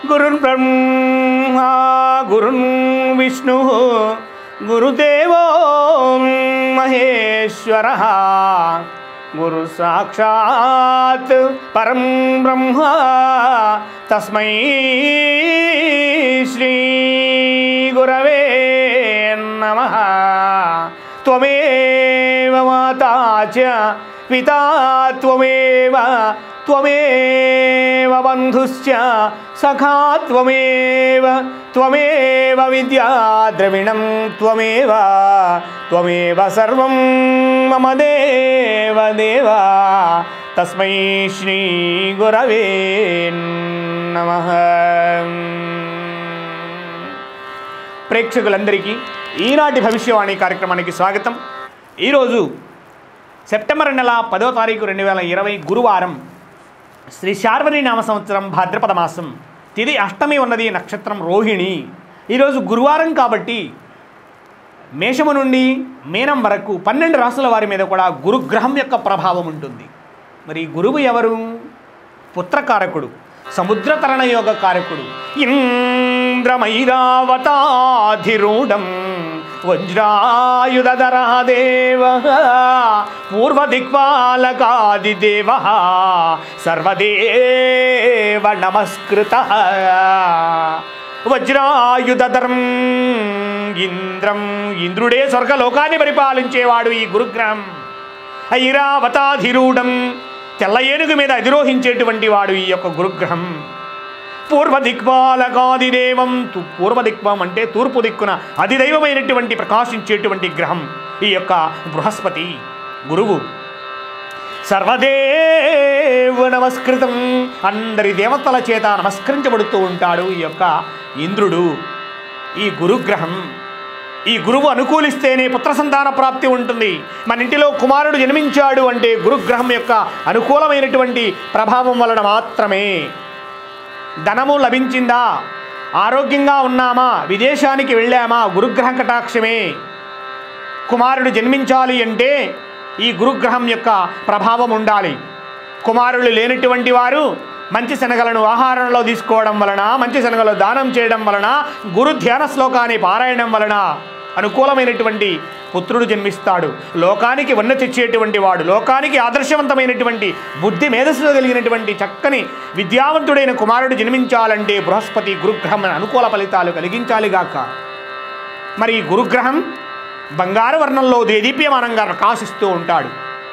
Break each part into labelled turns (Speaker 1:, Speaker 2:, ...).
Speaker 1: గురున్ బ్రహ్మ గురున్ విష్ణు గురుదేవో మహేశ్వర గురు సాక్షాత్ పరం బ్రహ్మ తస్మై శ్రీ గురవే నమ త్వమేవ మాతా చ పితా త్వమేవ త్వమేవ బంధుశ్చ సఖా త్వమేవ త్వమేవ విద్యా ద్రవిణం త్వమేవ త్వమేవ సర్వం మమ దేవ దేవ తస్మై శ్రీ గురవే నమః ప్రేక్షకులందరికీ ఈనాటి భవిష్యవాణి కార్యక్రమానికి స్వాగతం ఈరోజు సెప్టెంబర్ నెల పదో తారీఖు రెండు వేల ఇరవై గురువారం శ్రీ శార్వరి నామ సంవత్సరం భాద్రపద మాసం తిది అష్టమి ఉన్నది నక్షత్రం రోహిణి ఈరోజు గురువారం కాబట్టి మేషము నుండి మీనం వరకు పన్నెండు రాసుల వారి మీద కూడా గురుగ్రహం యొక్క ప్రభావం ఉంటుంది మరి గురువు ఎవరు పుత్రకారకుడు సముద్ర తరణ యోగ కారకుడు ఇంద్రమైరావతాధిరూఢం వజ్రాయుధరదేవ పూర్వదిక్పాలకాదిదేవ సర్వదేవ నమస్కృత వజ్రాయుధరం ఇంద్రం ఇంద్రుడే స్వర్గలోకాన్ని పరిపాలించేవాడు ఈ గురుగ్రహం ఐరావతాధిరూఢం తెల్ల ఏనుగు మీద అధిరోహించేటువంటి వాడు ఈ యొక్క గురుగ్రహం పూర్వదిక్పాలకాదిదేవం తు పూర్వదిక్వం అంటే తూర్పు దిక్కున అధిదైవమైనటువంటి ప్రకాశించేటువంటి గ్రహం ఈ యొక్క బృహస్పతి గురువు సర్వదేవ నమస్కృతం అందరి దేవతల చేత నమస్కరించబడుతూ ఉంటాడు ఈ యొక్క ఇంద్రుడు ఈ గురుగ్రహం ఈ గురువు అనుకూలిస్తేనే పుత్ర సంతాన ప్రాప్తి ఉంటుంది మన ఇంటిలో కుమారుడు జన్మించాడు అంటే గురుగ్రహం యొక్క అనుకూలమైనటువంటి ప్రభావం వలన మాత్రమే ధనము లభించిందా ఆరోగ్యంగా ఉన్నామా విదేశానికి వెళ్ళామా గురుగ్రహ కటాక్షమే కుమారుడు జన్మించాలి అంటే ఈ గురుగ్రహం యొక్క ప్రభావం ఉండాలి కుమారులు లేనటువంటి వారు మంచి శనగలను ఆహారంలో తీసుకోవడం వలన మంచి శనగలు దానం చేయడం వలన గురు ధ్యాన శ్లోకాన్ని పారాయణం వలన అనుకూలమైనటువంటి పుత్రుడు జన్మిస్తాడు లోకానికి వన్న తెచ్చేటువంటి వాడు లోకానికి ఆదర్శవంతమైనటువంటి బుద్ధి మేధస్సులో కలిగినటువంటి చక్కని విద్యావంతుడైన కుమారుడు జన్మించాలంటే బృహస్పతి గురుగ్రహం అనుకూల ఫలితాలు కలిగించాలిగాక మరి ఈ గురుగ్రహం బంగారు వర్ణంలో దేదీప్యమానంగా ప్రకాశిస్తూ ఉంటాడు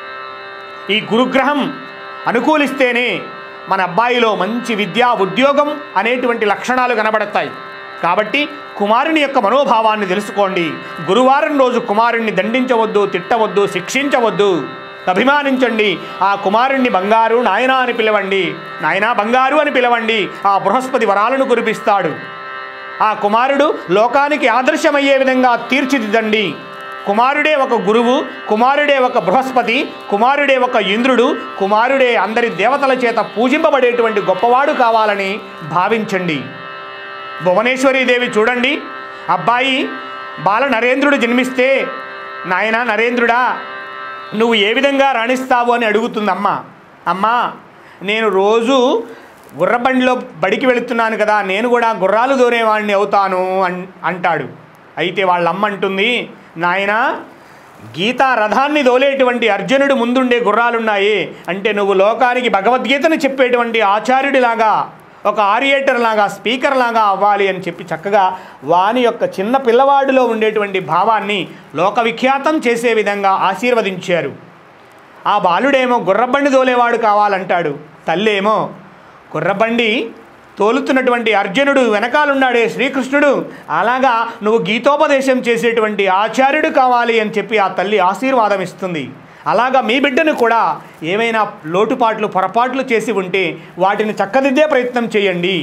Speaker 1: ఈ గురుగ్రహం అనుకూలిస్తేనే మన అబ్బాయిలో మంచి విద్యా ఉద్యోగం అనేటువంటి లక్షణాలు కనబడతాయి కాబట్టి కుమారుని యొక్క మనోభావాన్ని తెలుసుకోండి గురువారం రోజు కుమారుణ్ణి దండించవద్దు తిట్టవద్దు శిక్షించవద్దు అభిమానించండి ఆ కుమారుణ్ణి బంగారు నాయనా అని పిలవండి నాయనా బంగారు అని పిలవండి ఆ బృహస్పతి వరాలను కురిపిస్తాడు ఆ కుమారుడు లోకానికి ఆదర్శమయ్యే విధంగా తీర్చిదిద్దండి కుమారుడే ఒక గురువు కుమారుడే ఒక బృహస్పతి కుమారుడే ఒక ఇంద్రుడు కుమారుడే అందరి దేవతల చేత పూజింపబడేటువంటి గొప్పవాడు కావాలని భావించండి భువనేశ్వరీదేవి చూడండి అబ్బాయి బాల నరేంద్రుడు జన్మిస్తే నాయన నరేంద్రుడా నువ్వు ఏ విధంగా రాణిస్తావు అని అడుగుతుంది అమ్మ అమ్మా నేను రోజు గుర్రబండిలో బడికి వెళుతున్నాను కదా నేను కూడా గుర్రాలు దూరేవాడిని అవుతాను అన్ అంటాడు అయితే వాళ్ళ అమ్మ అంటుంది నాయనా గీతా రథాన్ని దోలేటువంటి అర్జునుడు ముందుండే గుర్రాలున్నాయి అంటే నువ్వు లోకానికి భగవద్గీతను చెప్పేటువంటి ఆచార్యుడిలాగా ఒక ఆరియేటర్ లాగా స్పీకర్ లాగా అవ్వాలి అని చెప్పి చక్కగా వాని యొక్క చిన్న పిల్లవాడిలో ఉండేటువంటి భావాన్ని లోకవిఖ్యాతం చేసే విధంగా ఆశీర్వదించారు ఆ బాలుడేమో గుర్రబండి తోలేవాడు కావాలంటాడు తల్లేమో గుర్రబండి తోలుతున్నటువంటి అర్జునుడు వెనకాలన్నాడే శ్రీకృష్ణుడు అలాగా నువ్వు గీతోపదేశం చేసేటువంటి ఆచార్యుడు కావాలి అని చెప్పి ఆ తల్లి ఆశీర్వాదం ఇస్తుంది అలాగా మీ బిడ్డను కూడా ఏమైనా లోటుపాట్లు పొరపాట్లు చేసి ఉంటే వాటిని చక్కదిద్దే ప్రయత్నం చేయండి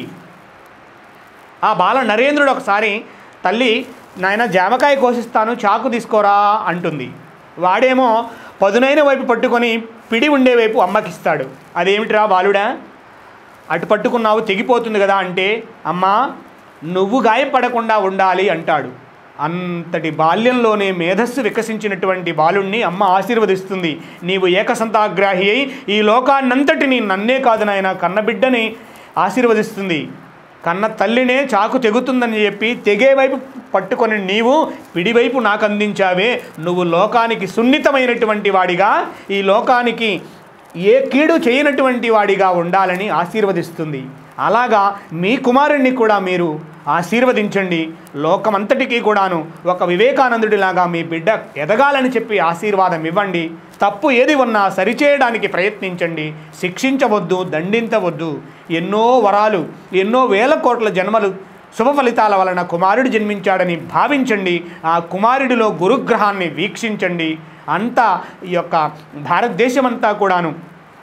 Speaker 1: ఆ బాల నరేంద్రుడు ఒకసారి తల్లి నాయన జామకాయ కోసిస్తాను చాకు తీసుకోరా అంటుంది వాడేమో పదునైన వైపు పట్టుకొని పిడి ఉండే వైపు అమ్మకిస్తాడు అదేమిటిరా బాలుడా అటు పట్టుకున్నావు తెగిపోతుంది కదా అంటే అమ్మా నువ్వు గాయపడకుండా ఉండాలి అంటాడు అంతటి బాల్యంలోనే మేధస్సు వికసించినటువంటి బాలుణ్ణి అమ్మ ఆశీర్వదిస్తుంది నీవు ఏకసంతాగ్రాహి అయి ఈ లోకాన్నంతటిని నన్నే కాదు నాయన కన్నబిడ్డని ఆశీర్వదిస్తుంది కన్న తల్లినే చాకు తెగుతుందని చెప్పి తెగే వైపు పట్టుకొని నీవు పిడివైపు నాకు అందించావే నువ్వు లోకానికి సున్నితమైనటువంటి వాడిగా ఈ లోకానికి ఏ కీడు చేయనటువంటి వాడిగా ఉండాలని ఆశీర్వదిస్తుంది అలాగా మీ కుమారుణ్ణి కూడా మీరు ఆశీర్వదించండి లోకమంతటికీ కూడాను ఒక వివేకానందుడిలాగా మీ బిడ్డ ఎదగాలని చెప్పి ఆశీర్వాదం ఇవ్వండి తప్పు ఏది ఉన్నా సరిచేయడానికి ప్రయత్నించండి శిక్షించవద్దు దండించవద్దు ఎన్నో వరాలు ఎన్నో వేల కోట్ల జన్మలు శుభ ఫలితాల వలన కుమారుడు జన్మించాడని భావించండి ఆ కుమారుడిలో గురుగ్రహాన్ని వీక్షించండి అంతా ఈ యొక్క భారతదేశమంతా కూడాను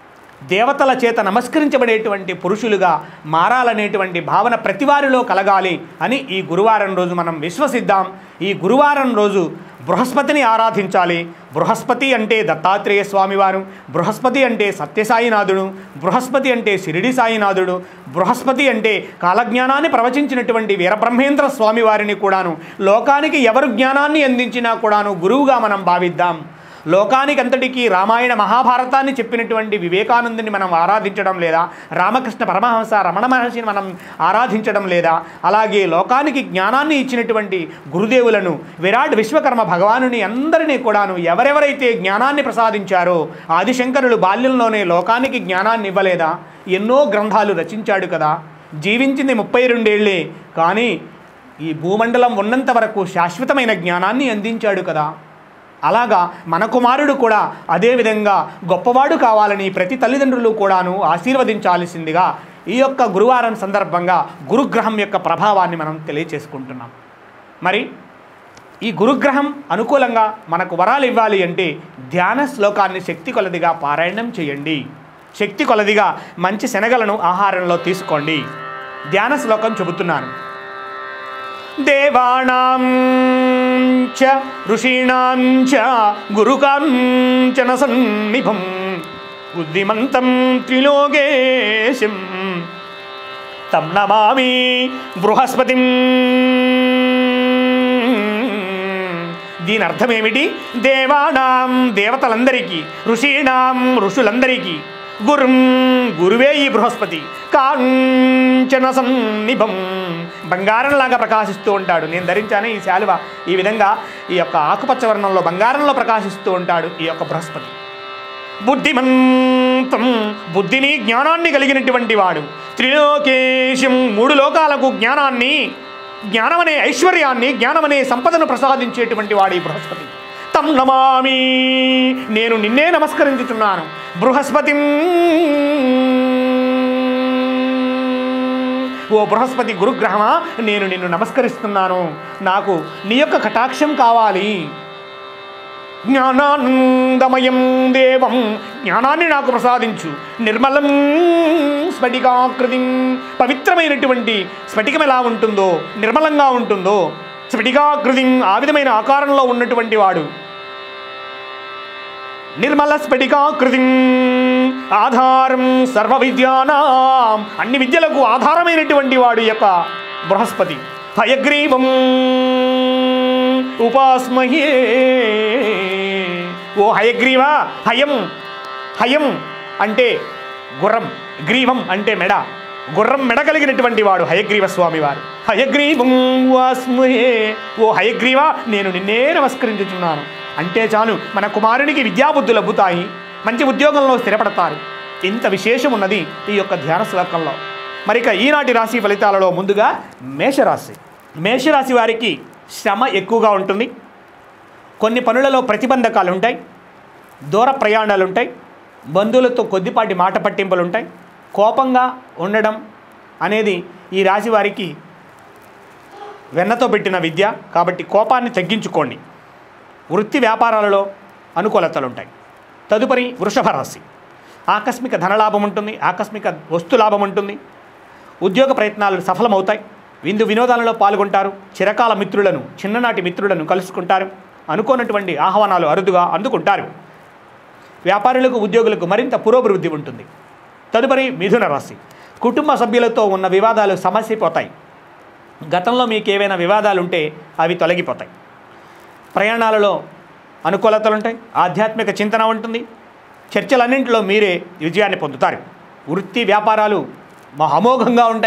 Speaker 1: దేవతల చేత నమస్కరించబడేటువంటి పురుషులుగా మారాలనేటువంటి భావన ప్రతివారిలో కలగాలి అని ఈ గురువారం రోజు మనం విశ్వసిద్దాం ఈ గురువారం రోజు బృహస్పతిని ఆరాధించాలి బృహస్పతి అంటే దత్తాత్రేయ స్వామివారు బృహస్పతి అంటే సత్యసాయినాథుడు బృహస్పతి అంటే షిరిడి సాయినాథుడు బృహస్పతి అంటే కాలజ్ఞానాన్ని ప్రవచించినటువంటి వీరబ్రహ్మేంద్ర స్వామివారిని కూడాను లోకానికి ఎవరు జ్ఞానాన్ని అందించినా కూడాను గురువుగా మనం భావిద్దాం లోకానికి అంతటికీ రామాయణ మహాభారతాన్ని చెప్పినటువంటి వివేకానందుని మనం ఆరాధించడం లేదా రామకృష్ణ పరమహంస రమణ మహర్షిని మనం ఆరాధించడం లేదా అలాగే లోకానికి జ్ఞానాన్ని ఇచ్చినటువంటి గురుదేవులను విరాట్ విశ్వకర్మ భగవానుని అందరినీ కూడాను ఎవరెవరైతే జ్ఞానాన్ని ప్రసాదించారో ఆదిశంకరులు బాల్యంలోనే లోకానికి జ్ఞానాన్ని ఇవ్వలేదా ఎన్నో గ్రంథాలు రచించాడు కదా జీవించింది ముప్పై రెండేళ్లే కానీ ఈ భూమండలం ఉన్నంత వరకు శాశ్వతమైన జ్ఞానాన్ని అందించాడు కదా అలాగా మన కుమారుడు కూడా అదేవిధంగా గొప్పవాడు కావాలని ప్రతి తల్లిదండ్రులు కూడాను ఆశీర్వదించాల్సిందిగా ఈ యొక్క గురువారం సందర్భంగా గురుగ్రహం యొక్క ప్రభావాన్ని మనం తెలియచేసుకుంటున్నాం మరి ఈ గురుగ్రహం అనుకూలంగా మనకు వరాలు ఇవ్వాలి అంటే ధ్యాన శ్లోకాన్ని శక్తి కొలదిగా పారాయణం చేయండి శక్తి కొలదిగా మంచి శనగలను ఆహారంలో తీసుకోండి ధ్యాన శ్లోకం చెబుతున్నాను దేవానాం చ ఋషీణాం చ గురుకాంచన సన్నిభం బుద్ధిమంతం త్రిలోకేశం తం నమామి బృహస్పతిం దీని అర్థం ఏమిటి దేవానాం దేవతలందరికీ ఋషీణాం ఋషులందరికీ గురుం గురువే ఈ బృహస్పతి కాంచన సన్నిభం బంగారంలాగా ప్రకాశిస్తూ ఉంటాడు నేను ధరించాను ఈ శాలువ ఈ విధంగా ఈ యొక్క ఆకుపచ్చ వర్ణంలో బంగారంలో ప్రకాశిస్తూ ఉంటాడు ఈ యొక్క బృహస్పతి బుద్ధిమంతం బుద్ధిని జ్ఞానాన్ని కలిగినటువంటి వాడు త్రిలోకేశం మూడు లోకాలకు జ్ఞానాన్ని జ్ఞానమనే ఐశ్వర్యాన్ని జ్ఞానమనే సంపదను ప్రసాదించేటువంటి వాడు ఈ బృహస్పతి తం నమామి నేను నిన్నే నమస్కరించుతున్నాను బృహస్పతి ఓ బృహస్పతి గురుగ్రహమా నేను నిన్ను నమస్కరిస్తున్నాను నాకు నీ యొక్క కటాక్షం కావాలి జ్ఞానానందమయం దేవం జ్ఞానాన్ని నాకు ప్రసాదించు నిర్మలం స్ఫటికాకృతి పవిత్రమైనటువంటి స్ఫటికం ఎలా ఉంటుందో నిర్మలంగా ఉంటుందో స్ఫటికాకృతి ఆ విధమైన ఆకారంలో ఉన్నటువంటి వాడు నిర్మల స్ఫటికాకృతి ఆధారం సర్వ విద్యానాం అన్ని విద్యలకు ఆధారమైనటువంటి వాడు యొక్క బృహస్పతి హయగ్రీవం ఉపాస్మహే ఓ హయగ్రీవ హయం హయం అంటే గుర్రం గ్రీవం అంటే మెడ గుర్రం మెడ కలిగినటువంటి వాడు హయగ్రీవ స్వామి వారు హయగ్రీవం వాస్మహే ఓ హయగ్రీవ నేను నిన్నే నమస్కరించుచున్నాను అంటే చాలు మన కుమారునికి విద్యాబుద్ధులు అబ్బుతాయి మంచి ఉద్యోగంలో స్థిరపడతారు ఇంత విశేషం ఉన్నది ఈ యొక్క ధ్యాన శ్లోకంలో మరిక ఈనాటి రాశి ఫలితాలలో ముందుగా మేషరాశి మేషరాశి వారికి శ్రమ ఎక్కువగా ఉంటుంది కొన్ని పనులలో ప్రతిబంధకాలు ఉంటాయి దూర ప్రయాణాలు ఉంటాయి బంధువులతో కొద్దిపాటి మాట పట్టింపులు ఉంటాయి కోపంగా ఉండడం అనేది ఈ రాశి వారికి వెన్నతో పెట్టిన విద్య కాబట్టి కోపాన్ని తగ్గించుకోండి వృత్తి వ్యాపారాలలో అనుకూలతలు ఉంటాయి తదుపరి వృషభ రాశి ఆకస్మిక ధనలాభం ఉంటుంది ఆకస్మిక వస్తు లాభం ఉంటుంది ఉద్యోగ ప్రయత్నాలు సఫలమవుతాయి విందు వినోదాలలో పాల్గొంటారు చిరకాల మిత్రులను చిన్ననాటి మిత్రులను కలుసుకుంటారు అనుకోనటువంటి ఆహ్వానాలు అరుదుగా అందుకుంటారు వ్యాపారులకు ఉద్యోగులకు మరింత పురోభివృద్ధి ఉంటుంది తదుపరి మిథున రాశి కుటుంబ సభ్యులతో ఉన్న వివాదాలు సమస్యపోతాయి గతంలో మీకు ఏవైనా వివాదాలు ఉంటే అవి తొలగిపోతాయి ప్రయాణాలలో అనుకూలతలు ఉంటాయి ఆధ్యాత్మిక చింతన ఉంటుంది చర్చలన్నింటిలో మీరే విజయాన్ని పొందుతారు వృత్తి వ్యాపారాలు మా అమోఘంగా ఉంటాయి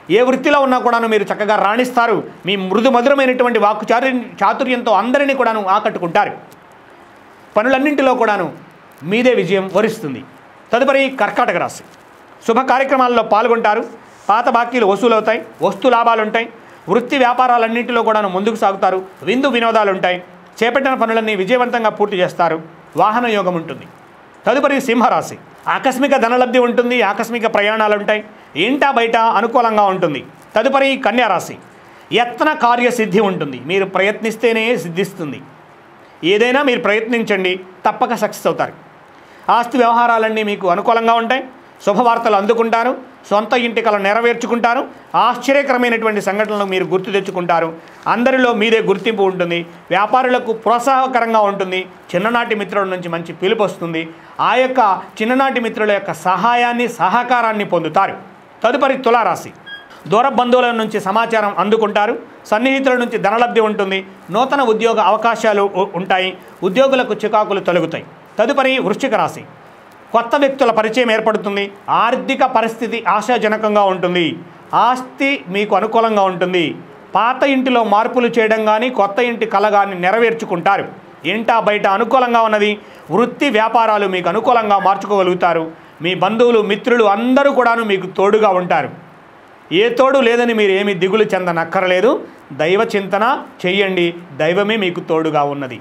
Speaker 1: ఏ వృత్తిలో ఉన్నా కూడాను మీరు చక్కగా రాణిస్తారు మీ మృదు మధురమైనటువంటి వాక్కు చాతు చాతుర్యంతో అందరినీ కూడాను ఆకట్టుకుంటారు పనులన్నింటిలో కూడాను మీదే విజయం వరిస్తుంది తదుపరి కర్కాటక రాశి శుభ కార్యక్రమాల్లో పాల్గొంటారు పాత బాకీలు వసూలవుతాయి వస్తు లాభాలు ఉంటాయి వృత్తి వ్యాపారాలన్నింటిలో కూడాను ముందుకు సాగుతారు విందు వినోదాలు ఉంటాయి చేపట్టిన పనులన్నీ విజయవంతంగా పూర్తి చేస్తారు వాహన యోగం ఉంటుంది తదుపరి సింహరాశి ఆకస్మిక ధనలబ్ధి ఉంటుంది ఆకస్మిక ప్రయాణాలు ఉంటాయి ఇంటా బయట అనుకూలంగా ఉంటుంది తదుపరి కన్యారాశి యత్న కార్యసిద్ధి ఉంటుంది మీరు ప్రయత్నిస్తేనే సిద్ధిస్తుంది ఏదైనా మీరు ప్రయత్నించండి తప్పక సక్సెస్ అవుతారు ఆస్తి వ్యవహారాలన్నీ మీకు అనుకూలంగా ఉంటాయి శుభవార్తలు అందుకుంటారు సొంత ఇంటి కల నెరవేర్చుకుంటారు ఆశ్చర్యకరమైనటువంటి సంఘటనలు మీరు గుర్తు తెచ్చుకుంటారు అందరిలో మీదే గుర్తింపు ఉంటుంది వ్యాపారులకు ప్రోత్సాహకరంగా ఉంటుంది చిన్ననాటి మిత్రుల నుంచి మంచి పిలుపు వస్తుంది ఆ యొక్క చిన్ననాటి మిత్రుల యొక్క సహాయాన్ని సహకారాన్ని పొందుతారు తదుపరి తులారాశి దూర బంధువుల నుంచి సమాచారం అందుకుంటారు సన్నిహితుల నుంచి ధనలబ్ధి ఉంటుంది నూతన ఉద్యోగ అవకాశాలు ఉ- ఉంటాయి ఉద్యోగులకు చికాకులు తొలగుతాయి తదుపరి వృశ్చిక రాశి కొత్త వ్యక్తుల పరిచయం ఏర్పడుతుంది ఆర్థిక పరిస్థితి ఆశాజనకంగా ఉంటుంది ఆస్తి మీకు అనుకూలంగా ఉంటుంది పాత ఇంటిలో మార్పులు చేయడం కానీ కొత్త ఇంటి కల కానీ నెరవేర్చుకుంటారు ఇంటా బయట అనుకూలంగా ఉన్నది వృత్తి వ్యాపారాలు మీకు అనుకూలంగా మార్చుకోగలుగుతారు మీ బంధువులు మిత్రులు అందరూ కూడాను మీకు తోడుగా ఉంటారు ఏ తోడు లేదని మీరు ఏమి దిగులు చెందనక్కరలేదు దైవ చింతన చెయ్యండి దైవమే మీకు తోడుగా ఉన్నది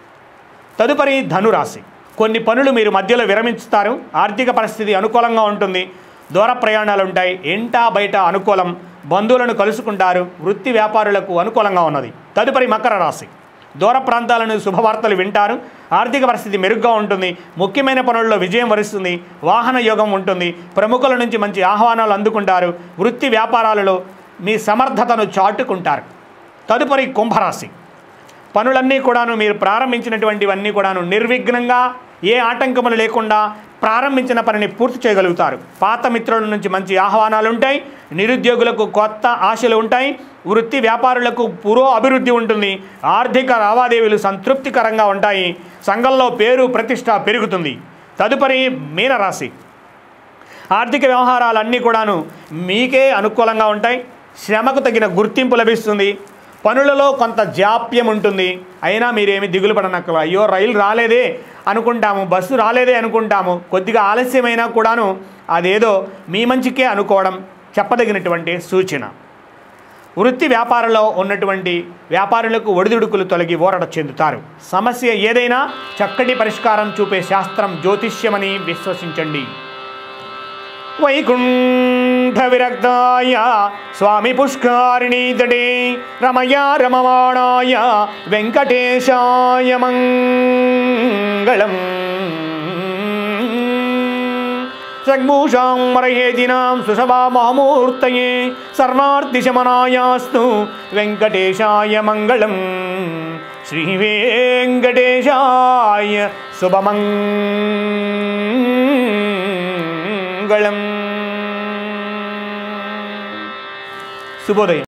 Speaker 1: తదుపరి ధనురాశి కొన్ని పనులు మీరు మధ్యలో విరమించుతారు ఆర్థిక పరిస్థితి అనుకూలంగా ఉంటుంది దూర ప్రయాణాలు ఉంటాయి ఇంటా బయట అనుకూలం బంధువులను కలుసుకుంటారు వృత్తి వ్యాపారులకు అనుకూలంగా ఉన్నది తదుపరి మకర రాశి దూర ప్రాంతాలను శుభవార్తలు వింటారు ఆర్థిక పరిస్థితి మెరుగ్గా ఉంటుంది ముఖ్యమైన పనుల్లో విజయం వరిస్తుంది వాహన యోగం ఉంటుంది ప్రముఖుల నుంచి మంచి ఆహ్వానాలు అందుకుంటారు వృత్తి వ్యాపారాలలో మీ సమర్థతను చాటుకుంటారు తదుపరి కుంభరాశి పనులన్నీ కూడాను మీరు ప్రారంభించినటువంటివన్నీ కూడాను నిర్విఘ్నంగా ఏ ఆటంకములు లేకుండా ప్రారంభించిన పనిని పూర్తి చేయగలుగుతారు పాత మిత్రుల నుంచి మంచి ఆహ్వానాలు ఉంటాయి నిరుద్యోగులకు కొత్త ఆశలు ఉంటాయి వృత్తి వ్యాపారులకు పురో అభివృద్ధి ఉంటుంది ఆర్థిక లావాదేవీలు సంతృప్తికరంగా ఉంటాయి సంఘంలో పేరు ప్రతిష్ట పెరుగుతుంది తదుపరి మీనరాశి ఆర్థిక వ్యవహారాలన్నీ కూడాను మీకే అనుకూలంగా ఉంటాయి శ్రమకు తగిన గుర్తింపు లభిస్తుంది పనులలో కొంత జాప్యం ఉంటుంది అయినా మీరేమి దిగులు పడనక్కల అయ్యో రైలు రాలేదే అనుకుంటాము బస్సు రాలేదే అనుకుంటాము కొద్దిగా ఆలస్యమైనా కూడాను అదేదో మీ మంచికే అనుకోవడం చెప్పదగినటువంటి సూచన వృత్తి వ్యాపారంలో ఉన్నటువంటి వ్యాపారులకు ఒడిదుడుకులు తొలగి ఊరట చెందుతారు సమస్య ఏదైనా చక్కటి పరిష్కారం చూపే శాస్త్రం జ్యోతిష్యమని విశ్వసించండి వైకుంఠ విరక్తాయ స్వామి పుష్కారిణీ తటే రమయా రమమాణాయ వెంకటేశాయ మంగళం సగ్భూషాం మరయేదినాం సుషభామహమూర్తయే సర్వార్తిశమనాయాస్తు వెంకటేశాయ మంగళం శ్రీ వెంకటేశాయ శుభమంగళం శుభోదయం